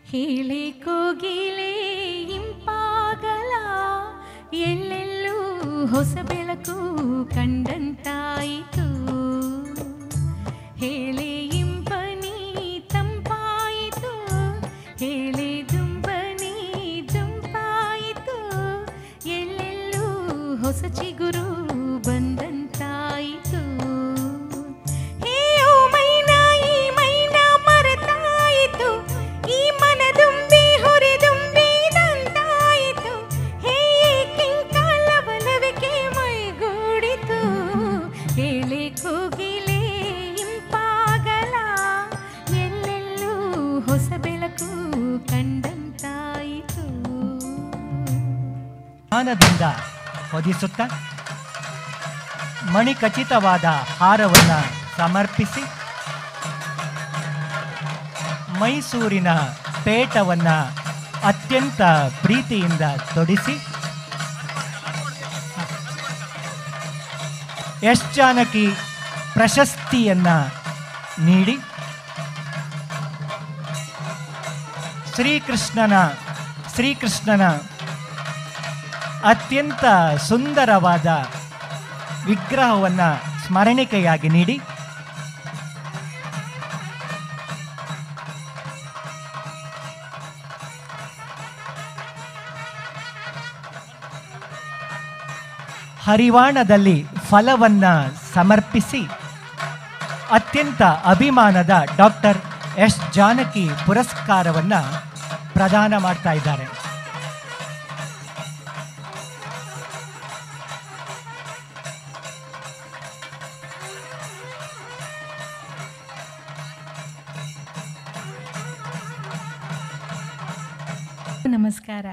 ಹೇಳಿ ಕೋಗಿಲೆ ಇಂಪಾಗಲ ಎಲ್ಲೆಲ್ಲೂ ಹೊಸ ಬೆಳಕು ಕಂಡಂತಾಯಿತು ಹೇಳಿ ಇಂಪನಿ ತಂಪಾಯಿತು ಹೇಳಿ ದುಂಬನಿ ದುಂಪಾಯಿತು ಎಲ್ಲೆಲ್ಲೂ ಹೊಸ ಚಿಗುರು ಬಂದಂತಾಯಿತು ಹೇ ಓ ಮೈನಾ ಈ ಮೈನಾ ಮರೆತಾಯಿತು ಈ ಮನದುಂಬಿ ಹುರಿದುಂಬಿದಂತಾಯಿತು ಹೇ ಕಿಂಕಾಲವಲವಿಕೆ ಮೈಗೂಡಿತು ಹೇಳಿ ಕೋಗಿಲೆ ಇಂಪಾಗಲ ಎಲ್ಲೆಲ್ಲೂ ಹೊಸ ಬೆಳಕು ಕಂಡಂತಾಯಿತು ಜ್ಞಾನದಿಂದ ಹೊದಿಸುತ್ತ ಮಣಿಖಚಿತವಾದ ಹಾರವನ್ನು ಸಮರ್ಪಿಸಿ ಮೈಸೂರಿನ ಪೇಟವನ್ನು ಅತ್ಯಂತ ಪ್ರೀತಿಯಿಂದ ತೊಡಿಸಿ ಎಸ್ ಜಾನಕಿ ಪ್ರಶಸ್ತಿಯನ್ನು ನೀಡಿ ಶ್ರೀಕೃಷ್ಣನ ಶ್ರೀಕೃಷ್ಣನ ಅತ್ಯಂತ ಸುಂದರವಾದ ವಿಗ್ರಹವನ್ನು ಸ್ಮರಣಿಕೆಯಾಗಿ ನೀಡಿ ಹರಿವಾಣದಲ್ಲಿ ಫಲವನ್ನು ಸಮರ್ಪಿಸಿ ಅತ್ಯಂತ ಅಭಿಮಾನದ ಡಾಕ್ಟರ್ ಎಸ್ ಜಾನಕಿ ಪುರಸ್ಕಾರವನ್ನು ಪ್ರದಾನ ಮಾಡ್ತಾ ಇದ್ದಾರೆ ನಮಸ್ಕಾರ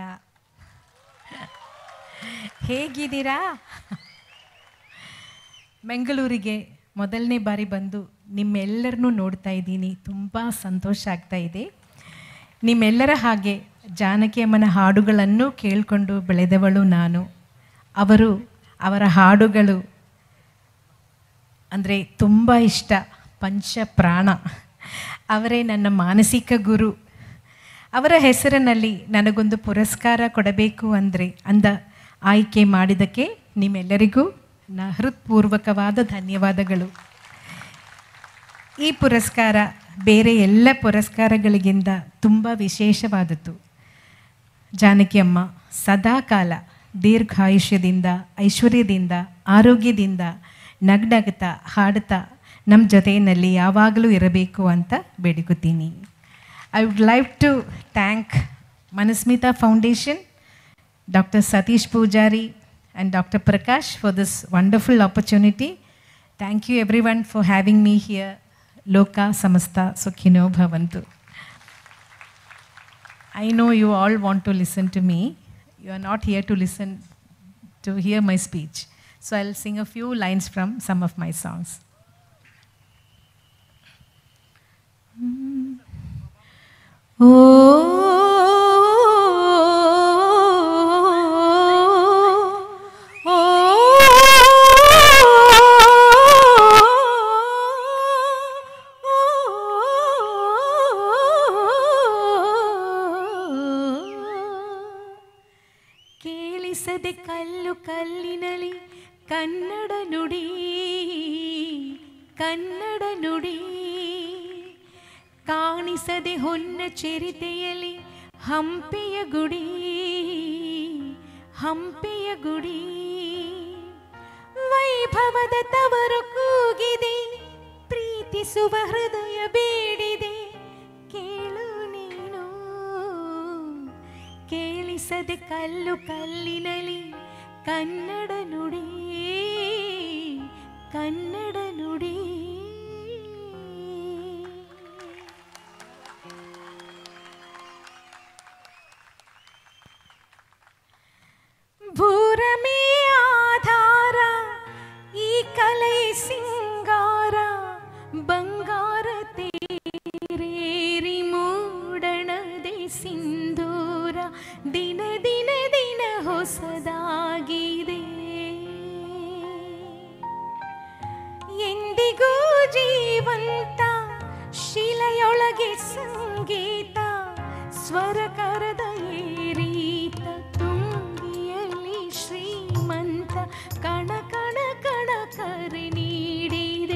ಹೇಗಿದ್ದೀರಾ ಬೆಂಗಳೂರಿಗೆ ಮೊದಲನೇ ಬಾರಿ ಬಂದು ನಿಮ್ಮೆಲ್ಲರನ್ನೂ ನೋಡ್ತಾ ಇದ್ದೀನಿ ತುಂಬ ಸಂತೋಷ ಆಗ್ತಾ ಇದೆ ನಿಮ್ಮೆಲ್ಲರ ಹಾಗೆ ಜಾನಕಿ ಅಮ್ಮನ ಹಾಡುಗಳನ್ನು ಕೇಳಿಕೊಂಡು ಬೆಳೆದವಳು ನಾನು ಅವರು ಅವರ ಹಾಡುಗಳು ಅಂದರೆ ತುಂಬ ಇಷ್ಟ ಪಂಚ ಪ್ರಾಣ ಅವರೇ ನನ್ನ ಮಾನಸಿಕ ಗುರು ಅವರ ಹೆಸರಿನಲ್ಲಿ ನನಗೊಂದು ಪುರಸ್ಕಾರ ಕೊಡಬೇಕು ಅಂದರೆ ಅಂದ ಆಯ್ಕೆ ಮಾಡಿದ್ದಕ್ಕೆ ನಿಮ್ಮೆಲ್ಲರಿಗೂ ನ ಹೃತ್ಪೂರ್ವಕವಾದ ಧನ್ಯವಾದಗಳು ಈ ಪುರಸ್ಕಾರ ಬೇರೆ ಎಲ್ಲ ಪುರಸ್ಕಾರಗಳಿಗಿಂತ ತುಂಬ ವಿಶೇಷವಾದದ್ದು ಜಾನಕಿ ಅಮ್ಮ ಸದಾಕಾಲ ದೀರ್ಘಾಯುಷ್ಯದಿಂದ ಐಶ್ವರ್ಯದಿಂದ ಆರೋಗ್ಯದಿಂದ ನಗ್ನಗ್ತಾ ಹಾಡ್ತಾ ನಮ್ಮ ಜೊತೆಯಲ್ಲಿ ಯಾವಾಗಲೂ ಇರಬೇಕು ಅಂತ ಬೇಡಿಕೊತೀನಿ I would like to thank Manasmita foundation doctor Satish Pujari and doctor Prakash for this wonderful opportunity thank you everyone for having me here ಲೋಕ ಸಮಸ್ತ ಸುಖಿನೋ ಭವಂತು I know you all want to listen to me. You are not here to listen, to hear my speech. So I'll sing a few lines from some of my songs. ಕೇಳಿಸದೆ ಕಲ್ಲು ಕಲ್ಲಿನಲಿ ಕನ್ನಡ ನುಡಿ ಕನ್ನಡ ನುಡಿ ಕಾಣಿಸದೆ ಹೊನ್ನ ಚೆರಿತೆಯಲಿ ಹಂಪೆಯ ಗುಡಿ ಹಂಪೆಯ ಗುಡಿ ವೈಭವದ ತವರು ಕೂಗಿದೆ ಪ್ರೀತಿಸುವ ಹೃದಯ ಬೇಡಿದೆ ಕೇಳು ನೀನು ಕೇಳಿಸದೆ ಕಲ್ಲು ಕಲ್ಲಿನಲಿ ಕನ್ನಡ ನುಡಿ ಕನ್ನಡ ನುಡಿ ಭೂರಮೇ ಆಧಾರ ಈ ಕಲೆ ಸಿಂಗಾರ ಬಂಗಾರ ತೇರೇರಿ ಮೂಡಣದೆ ಸಿಂಧೂರ ದಿನ ದಿನ ದಿನ ಹೊಸದಾಗಿದೆ ಎಂದಿಗೂ ಸ್ವರಕರದ ಏರೀತ ತುಂಬಿಯಲಿ ಶ್ರೀಮಂತ ಕಣ ಕಣ ಕಣ ಕರೆ ನೀಡಿದೆ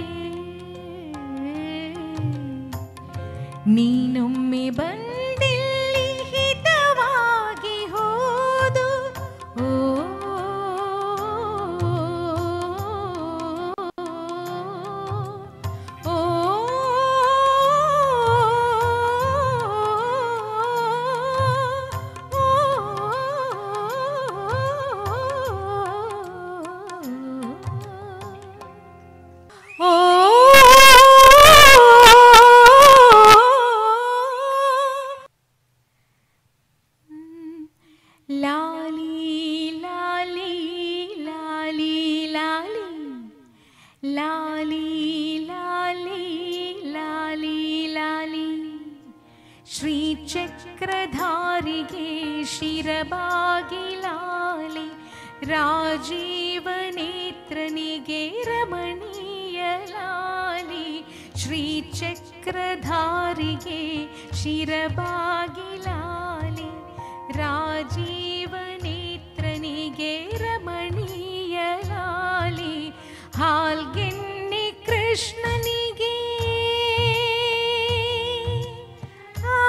ನೀನೊಮ್ಮೆ ಬಂದಿಲ್ಲಿ ಹಿತವಾಗಿ ಹೋದು ಓ ಓ ಓ ಲಾಲಿ ಲಾಲಿ ಲಾಲಿ ಲಾಲಿ ಲಾಲಿ ಲಾಲಿ ಲಾಲಿ ಲಾಲಿ ಶ್ರೀಚಕ್ರಧಾರಿಗೆ ಶಿರಬಾಗಿ ಲಾಲಿ ರಾಜೀವ ನೇತ್ರನಿಗೆ ರಮಣೀಯ ಲಾಲಿ ಶ್ರೀಚಕ್ರಧಾರಿಗೆ ಶಿರಬಾಗಿ ಲಾಲಿ ರಾಜೀವ ನೇತ್ರನಿಗೆ ರಮಣೀಯ ಲಾಲಿ ಹಾಲ್ಗೆನ್ನೆ ಕೃಷ್ಣನಿಗೆ ಆ,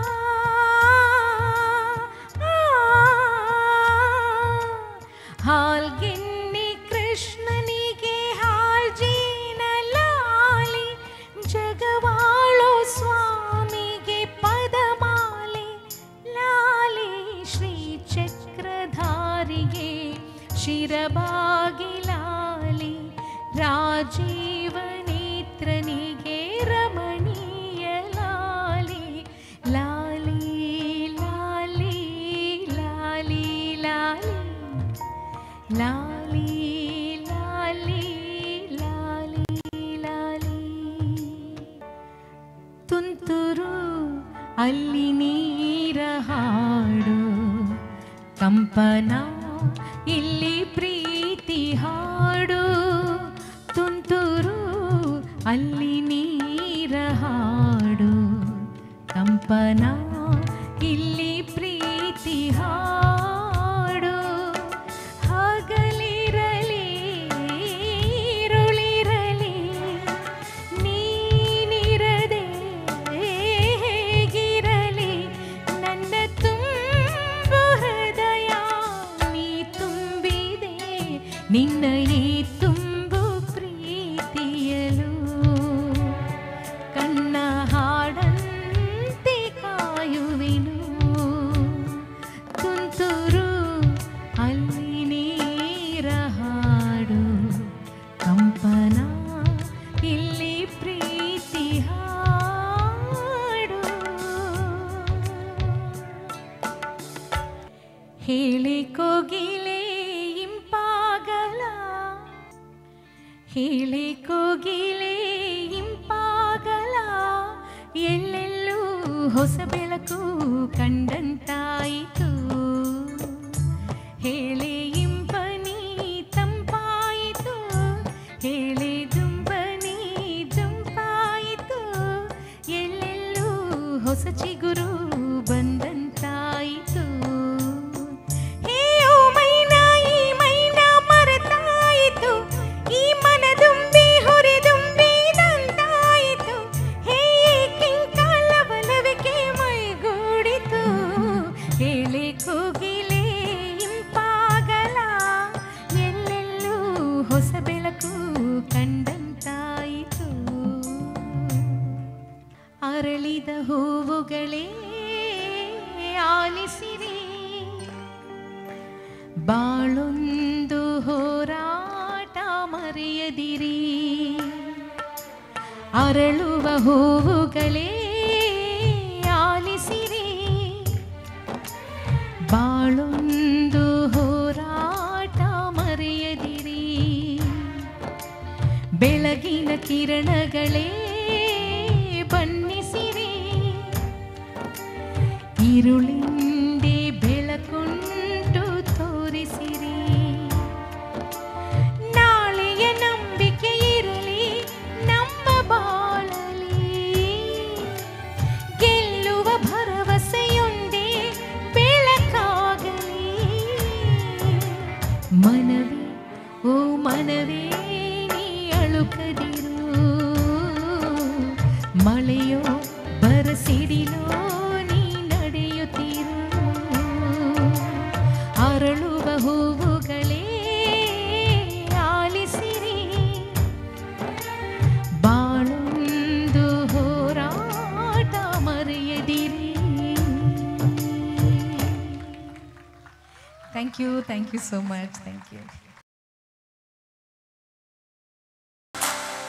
ಆ, ಹಾಲ್ಗೆನ್ನೆ ಕೃಷ್ಣನಿಗೆ ಹಾಲ್ಜೀನ ಲಾಲಿ ಜಗವಾಳೋ ಸ್ವಾಮಿಗೆ ಪದಮಾಲೆ ಲಾಲಿ ಶ್ರೀ ಚಕ್ರಧಾರಿಗೆ ಶಿರಬಾಗಿ ಲಾಲಿ ರಾಜೀವ ನೇತ್ರನಿಗೆ ರಮಣೀಯ ಲಾಲಿ ಲಾಲಿ ಲಾಲಿ ಲಾಲಿ ಲಾಲಿ ಲಾಲಿ ಲಾಲಿ ಲಾಲಿ ಲಾಲಿ ತುಂತುರು ಅಲ್ಲಿ ನೀರ ಹಾಡು ಕಂಪನ ಇಲ್ಲಿ ಪ್ರೀತಿ ಹಾಡು ತುಂತುರು ಅಲ್ಲಿ ನೀರ ಹಾಡು ಕಂಪನ ಇಲ್ಲಿ ಪ್ರೀತಿ ಹಾಡು ಹಗಲಿರಲಿ ಇರುಳಿರಲಿ ನೀನಿರದೆ ಹೇಗಿರಲಿ ನನ್ನ ತುಂಬು ಹೃದಯ ನೀ ತುಂಬಿದೆ ನಿನ್ನ ಈ ತುಂಬು ಪ್ರೀತಿಯಲು ಕಣ್ಣ ಹಾಡಂತೆ ಕಾಯುವೆನು ತುಂತುರು ಅಲ್ಲಿ ನೀರ ಹಾಡು ಕಂಪನ ಇಲ್ಲಿ ಪ್ರೀತಿ ಹಾಡು ಹೇಳಿ ಕೋಗಿಲೆ ಇಂಪಾಗಲ ಹೇಳಿ ಕೋಗಿಲೆ ಇಂಪಾಗಲ ಎಲ್ಲೆಲ್ಲೂ ಹೊಸ ಬೆಳಕು ಕಂಡಂತಾಯಿತು ಹೇಳಿ ಇಂಪನಿ ತಂಪಾಯಿತು ಹೇಳಿ ದುಂಬನಿ ದುಂಪಾಯಿತು ಎಲ್ಲೆಲ್ಲೂ ಹೊಸ ಚಿಗುರು ಬಂದಂತಾಯಿತು ಹೇ ಓ ಮೈನಾ ಈ ಮೈನಾ ಮರೆತಾಯಿತು ಈ ಮನದುಂಬಿ ಹುರಿದುಂಬಿದಂತಾಯಿತು ಹೇ ಕಿಂಕಾಲವಲವಿಕೆ ಮೈಗೂಡಿತು ಹೇಳಿ ಕೋಗಿಲೆ ಇಂಪಾಗಲ ಎಲ್ಲೆಲ್ಲೂ ಹೊಸ ಬೆಳಕು ಕಂಡಂತಾಯಿತು ಅರಳಿದ ಹೂವುಗಳೇ ಆಲಿಸಿರಿ ಬಾಳೊಂದು ಹೋರಾಟ ಮರೆಯದಿರಿ ಅರಳುವ ಹೂವುಗಳೇ ಆಲಿಸಿರಿ ಬಾಳೊಂದು ಹೋರಾಟ ಮರೆಯದಿರಿ ಬೆಳಗಿನ ಕಿರಣಗಳೇ ಬಣ್ಣಿಸಿರಿ ഇരുളിൻ്റെ ಬೆಳಕುಂಟು ತೋರಿಸಿರಿ ನಾಳೆಯ ನಂಬಿಕೆ ಇರಲಿ ನಮ್ಮ ಬಾಳಲಿ ಗೆಲ್ಲುವ ಭರವಸೆಯೊಂದು ನಡುಕದಿರು ಮಳೆಯೋ ಬರಸಿಡಿಲೋ ನೀ ನಡೆಯುತ್ತಿರು ಅರಳುವ ಹೂವುಗಳೇ ಆಲಿಸಿರಿ ಬಾಳೊಂದು ಹೋರಾಟ ಮರೆಯದಿರಿ thank you thank you so much thank you